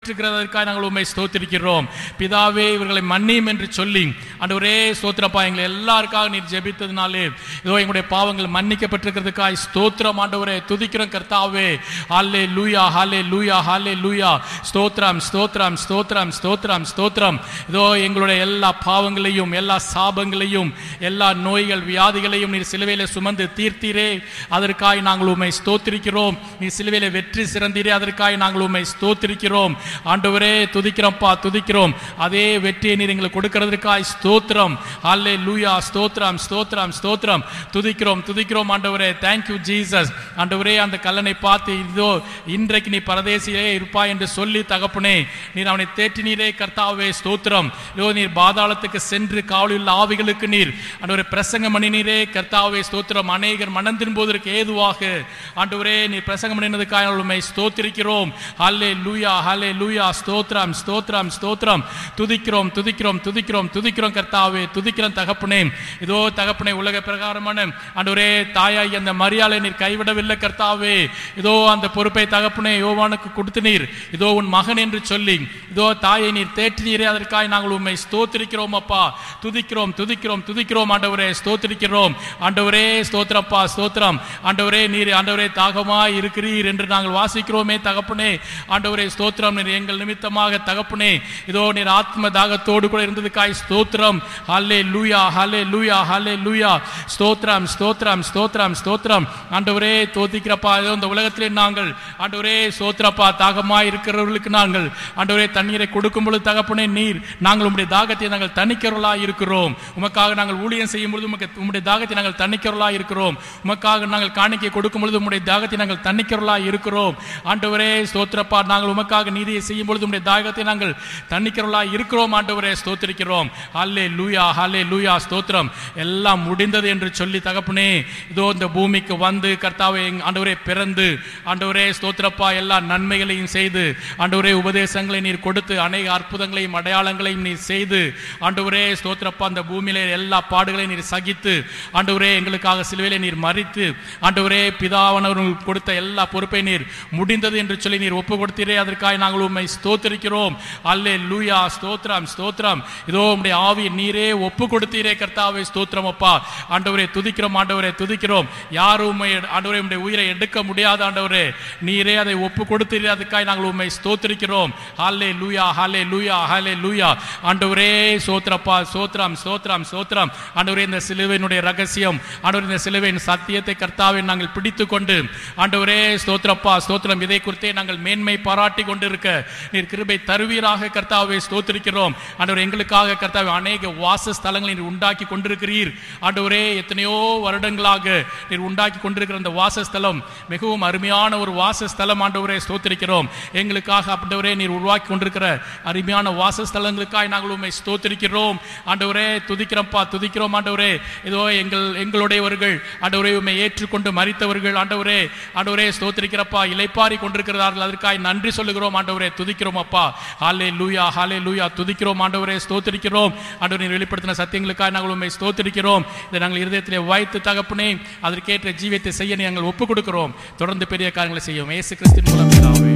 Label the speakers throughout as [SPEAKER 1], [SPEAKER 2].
[SPEAKER 1] பெற்றிருக்கிறதற்காக நாங்கள் உண்மை ஸ்தோத்திரிக்கிறோம் பிதாவே இவர்களை மன்னியும் என்று சொல்லி ஆண்டவரே ஸ்தோத்திரப்பா எங்களை எல்லாருக்காக நீர் ஜெபித்ததுனாலே இதோ எங்களுடைய பாவங்கள் மன்னிக்கப்பட்டிருக்கிறதுக்காய் ஸ்தோத்திரம் ஆண்டவரே துதிக்கிறோம் கர்த்தாவே ஹாலே லூயா ஹாலே லூயா ஹாலே லூயா ஸ்தோத்திரம் ஸ்தோத்திரம் ஸ்தோத்திரம் ஸ்தோத்திரம் ஸ்தோத்திரம் இதோ எங்களுடைய எல்லா பாவங்களையும் எல்லா சாபங்களையும் எல்லா நோய்கள் வியாதிகளையும் நீர் சிலுவையில சுமந்து தீர்த்தீரே அதற்காய் நாங்கள் உம்மை ஸ்தோத்திரிக்கிறோம் நீ சிலுவையில வெற்றி சிறந்தீரே அதற்காய் நாங்கள் உம்மை ஸ்தோத்திரிக்கிறோம் ஆண்டவரே துதிக்கிறோம்ப்பா துதிக்கிறோம் அதே வெற்றியை நீர் எங்களுக்கு கொடுக்கிறதுக்காய் ஸ்தோத்திரம் ஹாலே லூயா ஸ்தோத்திரம் ஸ்தோத்திரம் ஸ்தோத்திரம் துதிக்கிறோம் துதிக்கிறோம் ஆண்டவரே தேங்க்யூ ஜீசஸ் ஆண்டவரே அந்த கல்லனை பார்த்து இதோ இன்றைக்கு நீ பரதேசியிலே இருப்பாய் என்று சொல்லி தகப்பனே நீர் அவனை தேற்றினீரே கர்த்தாவே ஸ்தோத்திரம் இதோ நீர் பாதாளத்துக்கு சென்று காவலில் ஆவிகளுக்கு நீர் ஆண்டவரே பிரசங்கம் பண்ணினீரே கர்த்தாவே ஸ்தோத்திரம் அநேகர் மனம் திரும்புவதற்கு ஏதுவாக ஆண்டவரே நீர் பிரசங்கம் பண்ணினதுக்காக நாங்கள் உம்மை ஸ்தோத்திரிக்கிறோம் ஹல்லே லூயா ஹல்லே லூயா ஸ்தோத்திரம் ஸ்தோத்திரம் ஸ்தோத்திரம் துதிக்கிறோம் துதிக்கிறோம் துதிக்கிறோம் துதிக்கிறோம் கர்த்தாவே துதிக்கிறோம் தகப்பனே இதோ தகப்பனே உலக பிரகாரமான ஆண்டவரே தாயாய் அந்த மரியாதை நீர் கைவிடவில்லை கர்த்தாவே இதோ அந்த பொறுப்பை தகப்பனே யோவானுக்கு கொடுத்து நீர் இதோ உன் மகன் என்று சொல்லி இதோ தாயை நீர் தேற்றினீரே அதற்காக நாங்கள் உண்மை ஸ்தோத்திரிக்கிறோம் அப்பா துதிக்கிறோம் துதிக்கிறோம் துதிக்கிறோம் ஆண்டவரே ஸ்தோத்திரிக்கிறோம் ஆண்டவரே ஸ்தோத்திரப்பா ஸ்தோத்திரம் ஆண்டவரே நீர் ஆண்டவரே தாகமாய் இருக்கிறீர் என்று நாங்கள் வாசிக்கிறோமே தகப்பனே ஆண்டவரே ஸ்தோத்திரம் நீர் எங்கள் நிமித்தமாக தகப்பனே இதோ நீர் ஆத்ம தாகத்தோடு கூட இருந்ததுக்காய் ஸ்தோத்திரம் ஹல்லே லூயா ஹல்லே லூயா ஹல்லே லூயா ஸ்தோத்திரம் ஸ்தோத்திரம் ஸ்தோத்திரம் ஸ்தோத்திரம் ஆண்டவரே தோத்திக்கிறப்பா இதோ இந்த உலகத்திலே நாங்கள் ஆண்டவரே ஸ்தோத்திரப்பா தாகமாய் இருக்கிறவர்களுக்கு நாங்கள் ஆண்டவரே தண்ணீரை கொடுக்கும் பொழுது தகப்பனே நீர் நாங்கள் உம்முடைய தாகத்தை நாங்கள் தணிக்கிறவர்களா இருக்கிறோம் உமக்காக நாங்கள் ஊழியம் செய்யும் பொழுது உமக்கு உம்முடைய தாகத்தை நாங்கள் தணிக்கிறவர்களா இருக்கிறோம் உமக்காக நாங்கள் காணிக்கை கொடுக்கும் பொழுது உம்முடைய தாகத்தை நாங்கள் தணிக்கிறவர்களா இருக்கிறோம் ஆண்டவரே ஸ்தோத்திரப்பா நாங்கள் உமக்காக நீதியை செய்யும் பொழுது உம்முடைய தாகத்தை நாங்கள் தணிக்கிறவர்களா இருக்கிறோம் ஆண்டவரே ஸ்தோத்திரிக்கிறோம் ஹல்லே லூயா ஹல்லே லூயா ஸ்தோத்திரம் எல்லாம் முடிந்தது என்று சொல்லி தகப்பனே இதோ இந்த பூமிக்கு வந்து கர்த்தாவே எங்க- ஆண்டவரே பிறந்து ஆண்டவரே ஸ்தோத்திரப்பா எல்லா நன்மைகளையும் செய்து ஆண்டவரே உபதேசங்களை நீர் கொடுத்து அநேக அற்புதங்களையும் அடையாளங்களையும் நீர் செய்து ஆண்டவரே ஸ்தோத்திரப்பா அந்த பூமியிலே எல்லா பாடுகளையும் நீர் சகித்து ஆண்டவரே எங்களுக்காக சிலுவையிலே நீர் மறித்து ஆண்டவரே பிதாவனவர்களுக்கு கொடுத்த எல்லா பொறுப்பை நீர் முடிந்தது என்று சொல்லி நீர் ஒப்பு கொடுத்தீரே அதற்காக நாங்கள் உண்மை ஸ்தோத்திரிக்கிறோம் அல்லே லூயா ஸ்தோத்திரம் ஸ்தோத்திரம் இதோ உம்முடைய ஆவி நீரே ஒப்பு கொடுத்தீரே கர்த்தாவே ஸ்தோத்திரம் அப்பா ஆண்டவரே துதிக்கிறோம் ஆண்டவரே துதிக்கிறோம் யாரும் உம்மை ஆண்டவரே உம்முடைய உயிரை எடுக்க முடியாத ஆண்டவரே நீரே அதை ஒப்பு கொடுத்தீரே அதுக்காக நாங்கள் உண்மை ஸ்தோத்திரிக்கிறோம் ஹாலே லூயா ஹாலே லூயா ஹாலே லூயா ஆண்டவரே சோத்திரப்பா சோத்திரம் சோத்திரம் சோத்திரம் ஆண்டவரே இந்த சிலுவையினுடைய ரகசியம் ஆண்டவரே இந்த சிலுவையின் சத்தியத்தை கர்த்தாவை நாங்கள் பிடித்து கொண்டு ஆண்டவரே ஸ்தோத்திரப்பா ஸ்தோத்திரம் இதை குறித்தே நாங்கள் மேன்மை பாராட்டி கொண்டிருக்க நீர் கிருபை தருவீராக கர்த்தாவை ஸ்தோத்திரிக்கிறோம் ஆண்டவர் எங்களுக்காக கர்த்தாவை அநேக வாசஸ்தலங்களை நீர் உண்டாக்கி கொண்டிருக்கிறீர் ஆண்டவரே எத்தனையோ வருடங்களாக நீர் உண்டாக்கி கொண்டிருக்கிற அந்த வாசஸ்தலம் மிகவும் அருமையான ஒரு வாசஸ்தலம் ஆண்டவரே ஸ்தோத்திரிக்கிறோம் எங்களுக்காக ஆண்டவரே நீர் உருவாக்கி கொண்டிருக்கிற அருமையான வாசஸ்தலங்களுக்காக நாங்கள் உண்மை ஸ்தோத்திரிக்கிறோம் ஆண்டவரே துதிக்கிறோம்ப்பா துதிக்கிறோம் ஆண்டவரே இதோ எங்கள் எங்களுடையவர்கள் ஆண்டவரே உண்மை ஏற்றுக்கொண்டு மறித்தவர்கள் ஆண்டவரே ஆண்டவரே ஸ்தோத்திரிக்கிறப்பா இலைப்பாரி கொண்டிருக்கிறார்கள் அதற்காக நன்றி சொல்லுகிறோம் ஆண்டவரே துதிக்கிறோம் அப்பா ஹாலே லூயா ஹாலே லூயா துதிக்கிறோம் ஆண்டவரே ஸ்தோத்திரிக்கிறோம் ஆண்டவரே நீர் வெளிப்படுத்தின சத்தியங்களுக்காக நாங்கள் உண்மை ஸ்தோத்திரிக்கிறோம் இதை நாங்கள் இருதயத்திலே வாய்த்து தகப்பனே அதற்கேற்ற ஜீவியத்தை செய்ய நாங்கள் ஒப்புக் கொடுக்கிறோம் தொடர்ந்து பெரிய காரியங்களை செய்யும் இயேசு கிறிஸ்தின் மூலம் பிதாவே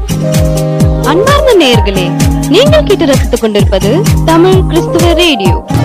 [SPEAKER 2] அன்பார்ந்த நேயர்களே நீங்கள் கேட்டு ரசித்துக் கொண்டிருப்பது தமிழ் கிறிஸ்துவ ரேடியோ